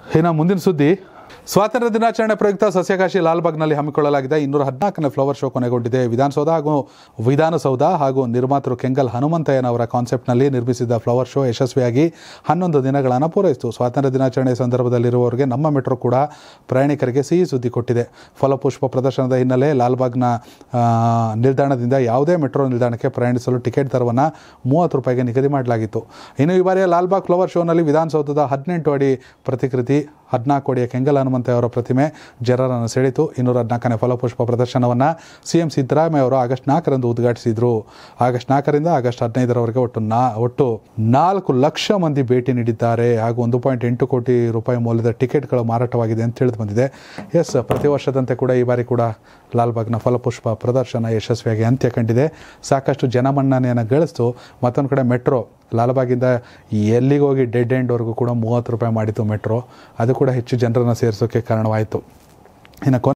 ಇನ್ನು ಮುಂದಿನ ಸುದ್ದಿ ಸ್ವಾತಂತ್ರ್ಯ ದಿನಾಚರಣೆ ಪ್ರಯುಕ್ತ ಸಸ್ಯಕಾಶಿ ಲಾಲ್ಬಾಗ್ನಲ್ಲಿ ಹಮ್ಮಿಕೊಳ್ಳಲಾಗಿದೆ ಇನ್ನೂರ ಹದಿನಾಲ್ಕನೇ ಫ್ಲವರ್ ಶೋ ಕೊನೆಗೊಂಡಿದೆ ವಿಧಾನಸೌಧ ಹಾಗೂ ವಿಧಾನಸೌಧ ಹಾಗೂ ನಿರ್ಮಾತೃ ಕೆಂಗಲ್ ಹನುಮಂತಯ್ಯನವರ ಕಾನ್ಸೆಪ್ಟ್ನಲ್ಲಿ ನಿರ್ಮಿಸಿದ ಫ್ಲವರ್ ಶೋ ಯಶಸ್ವಿಯಾಗಿ ಹನ್ನೊಂದು ದಿನಗಳನ್ನು ಪೂರೈಸಿತು ಸ್ವಾತಂತ್ರ್ಯ ದಿನಾಚರಣೆ ಸಂದರ್ಭದಲ್ಲಿರುವವರಿಗೆ ನಮ್ಮ ಮೆಟ್ರೋ ಕೂಡ ಪ್ರಯಾಣಿಕರಿಗೆ ಸಿಹಿ ಸುದ್ದಿ ಕೊಟ್ಟಿದೆ ಫಲಪುಷ್ಪ ಪ್ರದರ್ಶನದ ಹಿನ್ನೆಲೆ ಲಾಲ್ಬಾಗ್ನ ಆ, ನಿಲ್ದಾಣದಿಂದ ಯಾವುದೇ ಮೆಟ್ರೋ ನಿಲ್ದಾಣಕ್ಕೆ ಪ್ರಯಾಣಿಸಲು ಟಿಕೆಟ್ ದರವನ್ನು ಮೂವತ್ತು ರೂಪಾಯಿಗೆ ನಿಗದಿ ಮಾಡಲಾಗಿತ್ತು ಇನ್ನು ಈ ಬಾರಿಯ ಲಾಲ್ಬಾಗ್ ಫ್ಲವರ್ ಶೋನಲ್ಲಿ ವಿಧಾನಸೌಧದ ಹದಿನೆಂಟು ಅಡಿ ಪ್ರತಿಕೃತಿ ಹದಿನಾಲ್ಕು ಅಡಿಯ ಕೆಂಗಲ್ ಹನುಮಂತ ಅವರ ಪ್ರತಿಮೆ ಜನರನ್ನು ಸೆಳೆಯಿತು ಇನ್ನೂರ ಹದಿನಾಲ್ಕನೇ ಫಲಪುಷ್ಪ ಪ್ರದರ್ಶನವನ್ನು ಸಿ ಎಂ ಸಿದ್ದರಾಮಯ್ಯ ಅವರು ಆಗಸ್ಟ್ ನಾಲ್ಕರಂದು ಉದ್ಘಾಟಿಸಿದರು ಆಗಸ್ಟ್ ನಾಲ್ಕರಿಂದ ಆಗಸ್ಟ್ ಹದಿನೈದರವರೆಗೆ ಒಟ್ಟು ನಾ ಒಟ್ಟು ನಾಲ್ಕು ಲಕ್ಷ ಮಂದಿ ಭೇಟಿ ನೀಡಿದ್ದಾರೆ ಹಾಗೂ ಒಂದು ಪಾಯಿಂಟ್ ಎಂಟು ಕೋಟಿ ರೂಪಾಯಿ ಮೌಲ್ಯದ ಟಿಕೆಟ್ಗಳು ಮಾರಾಟವಾಗಿದೆ ಅಂತ ತಿಳಿದು ಬಂದಿದೆ ಎಸ್ ಪ್ರತಿ ವರ್ಷದಂತೆ ಕೂಡ ಈ ಬಾರಿ ಕೂಡ ಲಾಲ್ಬಾಗ್ನ ಫಲಪುಷ್ಪ ಪ್ರದರ್ಶನ ಯಶಸ್ವಿಯಾಗಿ ಅಂತ್ಯ ಕಂಡಿದೆ ಸಾಕಷ್ಟು ಜನಮನ್ನಣೆಯನ್ನು ಗಳಿಸ್ತು ಮತ್ತೊಂದು ಕಡೆ ಮೆಟ್ರೋ ಲಾಲ್ಬಾಗಿಂದ ಎಲ್ಲಿಗೆ ಹೋಗಿ ಡೆಡ್ ಎಂಡ್ವರೆಗೂ ಕೂಡ ಮೂವತ್ತು ರೂಪಾಯಿ ಮಾಡಿತ್ತು ಮೆಟ್ರೋ ಅದು ಕೂಡ ಹೆಚ್ಚು ಜನರನ್ನು ಸೇರಿಸೋಕ್ಕೆ ಕಾರಣವಾಯಿತು ಇನ್ನು ಕೊನೆ